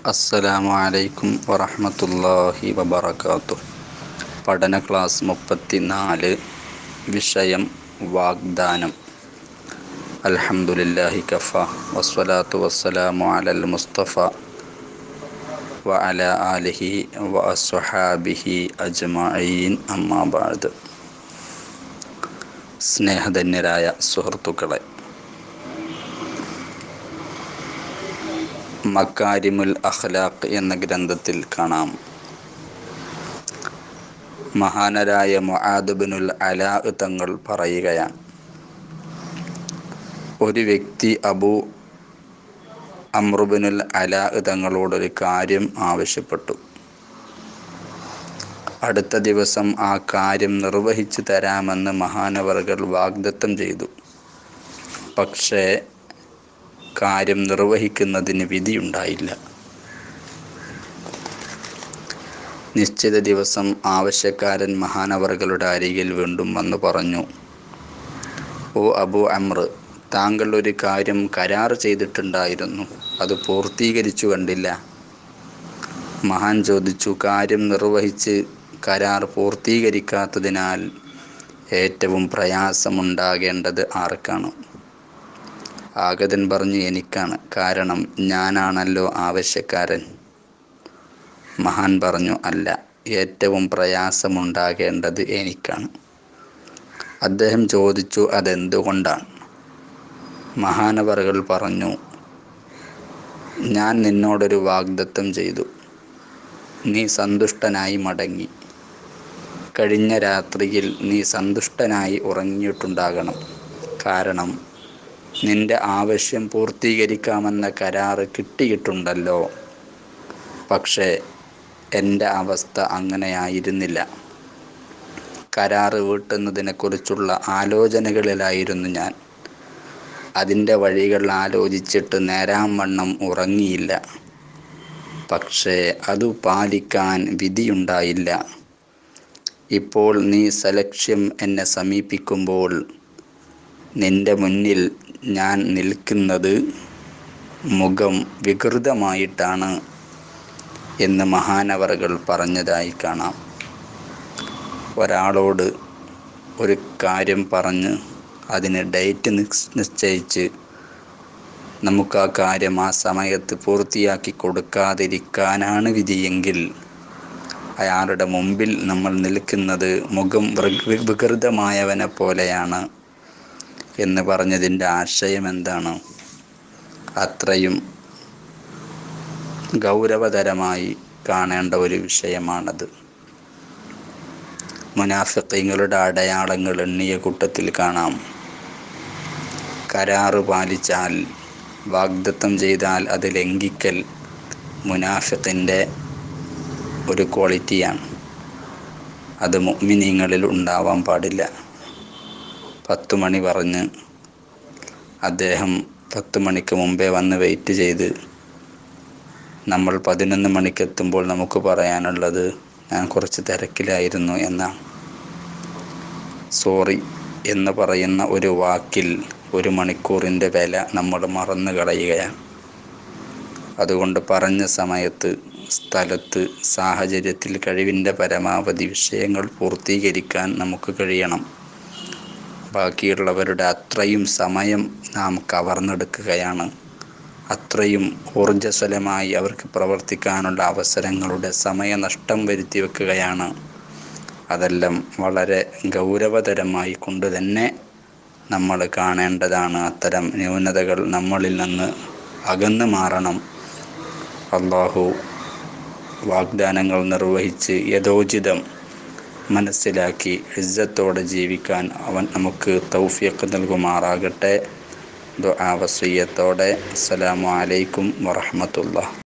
അസ്സലാമു അലൈക്കും വറഹ്മത്തുള്ളാഹി വബറകാതുഹു പഠന ക്ലാസ് മുപ്പത്തിനാല് വിഷയം വാഗ്ദാനം അൽഹംദുലില്ലാഹി കഫ വസ്സലാത്തു വസ്സലാമു അലൽ മുസ്തഫ വ അല ആലിഹി വ അസ്വഹാബിഹി അജ്മഈൻ അമ്മാ ബഅദ് സ്നേഹധന്യരായ സുഹൃത്തുക്കളെ മക്കാരിമുൽ അഖ്ലാഖ് എന്ന ഗ്രന്ഥത്തിൽ കാണാം മഹാനരായ മുആദുബിനുൽ അലാ തങ്ങൾ പറയുകയാണ് ഒരു വ്യക്തി അബു അമ്രുബിനുൽ അലാ തങ്ങളോടൊരു കാര്യം ആവശ്യപ്പെട്ടു അടുത്ത ദിവസം ആ കാര്യം നിർവഹിച്ചു തരാമെന്ന് മഹാനവറുകൾ വാഗ്ദത്തം ചെയ്തു പക്ഷേ കാര്യം നിർവഹിക്കുന്നതിന് വിധിയുണ്ടായില്ല നിശ്ചിത ദിവസം ആവശ്യക്കാരൻ മഹാനവറുകളുടെ അരികിൽ വീണ്ടും വന്നു പറഞ്ഞു ഓ അബു അമ്ര താങ്കൾ ഒരു കാര്യം കരാർ ചെയ്തിട്ടുണ്ടായിരുന്നു അത് പൂർത്തീകരിച്ചു കണ്ടില്ല മഹാൻ ചോദിച്ചു കാര്യം നിർവഹിച്ച് കരാർ പൂർത്തീകരിക്കാത്തതിനാൽ ഏറ്റവും പ്രയാസമുണ്ടാകേണ്ടത് ആർക്കാണ് ആഗതൻ പറഞ്ഞു എനിക്കാണ് കാരണം ഞാനാണല്ലോ ആവശ്യക്കാരൻ മഹാൻ പറഞ്ഞു അല്ല ഏറ്റവും പ്രയാസമുണ്ടാകേണ്ടത് എനിക്കാണ് അദ്ദേഹം ചോദിച്ചു അതെന്തുകൊണ്ടാണ് മഹാനവറുകൾ പറഞ്ഞു ഞാൻ നിന്നോടൊരു വാഗ്ദത്തം ചെയ്തു നീ സന്തുഷ്ടനായി മടങ്ങി കഴിഞ്ഞ രാത്രിയിൽ നീ സന്തുഷ്ടനായി ഉറങ്ങിയിട്ടുണ്ടാകണം കാരണം നിന്റെ ആവശ്യം പൂർത്തീകരിക്കാമെന്ന കരാറ് കിട്ടിയിട്ടുണ്ടല്ലോ പക്ഷേ എൻ്റെ അവസ്ഥ അങ്ങനെയായിരുന്നില്ല കരാറ് വീട്ടുന്നതിനെക്കുറിച്ചുള്ള ആലോചനകളിലായിരുന്നു ഞാൻ അതിൻ്റെ വഴികൾ ആലോചിച്ചിട്ട് നേരാം വണ്ണം ഉറങ്ങിയില്ല പക്ഷേ അത് പാലിക്കാൻ വിധിയുണ്ടായില്ല ഇപ്പോൾ നീ സലക്ഷ്യം എന്നെ സമീപിക്കുമ്പോൾ നിന്റെ മുന്നിൽ ഞാൻ നിൽക്കുന്നത് മുഖം വികൃതമായിട്ടാണ് എന്ന് മഹാനവറുകൾ പറഞ്ഞതായി കാണാം ഒരാളോട് ഒരു കാര്യം പറഞ്ഞ് അതിന് ഡേറ്റ് നിശ്ചയിച്ച് നമുക്ക് ആ കാര്യം ആ സമയത്ത് പൂർത്തിയാക്കി കൊടുക്കാതിരിക്കാനാണ് വിധിയെങ്കിൽ അയാളുടെ മുമ്പിൽ നമ്മൾ നിൽക്കുന്നത് മുഖം വികൃതമായവനെ പോലെയാണ് എന്ന് പറഞ്ഞതിൻ്റെ ആശയം എന്താണ് അത്രയും ഗൗരവതരമായി കാണേണ്ട ഒരു വിഷയമാണത് മുനാഫിക്കങ്ങളുടെ അടയാളങ്ങൾ എണ്ണിയ കൂട്ടത്തിൽ കാണാം കരാറ് പാലിച്ചാൽ വാഗ്ദത്തം ചെയ്താൽ അത് ലംഘിക്കൽ മുനാഫിക്കിൻ്റെ ഒരു ക്വാളിറ്റിയാണ് അത് മുഅ്മിനീങ്ങളിൽ ഉണ്ടാവാൻ പാടില്ല പത്ത് മണി പറഞ്ഞ് അദ്ദേഹം പത്ത് മണിക്ക് മുമ്പേ വന്ന് വെയിറ്റ് ചെയ്ത് നമ്മൾ പതിനൊന്ന് മണിക്കെത്തുമ്പോൾ നമുക്ക് പറയാനുള്ളത് ഞാൻ കുറച്ച് തിരക്കിലായിരുന്നു എന്നാണ് സോറി എന്ന് പറയുന്ന ഒരു വാക്കിൽ ഒരു മണിക്കൂറിൻ്റെ വില നമ്മൾ മറന്നു കളയുകയാണ് അതുകൊണ്ട് പറഞ്ഞ സമയത്ത് സ്ഥലത്ത് സാഹചര്യത്തിൽ കഴിവിൻ്റെ പരമാവധി വിഷയങ്ങൾ പൂർത്തീകരിക്കാൻ നമുക്ക് കഴിയണം ബാക്കിയുള്ളവരുടെ അത്രയും സമയം നാം കവർന്നെടുക്കുകയാണ് അത്രയും ഊർജ്ജസ്വലമായി അവർക്ക് പ്രവർത്തിക്കാനുള്ള അവസരങ്ങളുടെ സമയനഷ്ടം വരുത്തി വെക്കുകയാണ് അതെല്ലാം വളരെ ഗൗരവതരമായി കൊണ്ട് തന്നെ നമ്മൾ കാണേണ്ടതാണ് അത്തരം ന്യൂനതകൾ നമ്മളിൽ നിന്ന് അകന്നു മാറണം അള്ളാഹു വാഗ്ദാനങ്ങൾ നിർവഹിച്ച് യഥോചിതം മനസ്സിലാക്കി ഇജ്ജത്തോടെ ജീവിക്കാൻ അവൻ നമുക്ക് തൗഫീഖ് നൽകുമാറാകട്ടെ ദുആ വസിയ്യത്തോടെ അസ്സലാമു അലൈക്കും വറഹ്മത്തുള്ളാഹി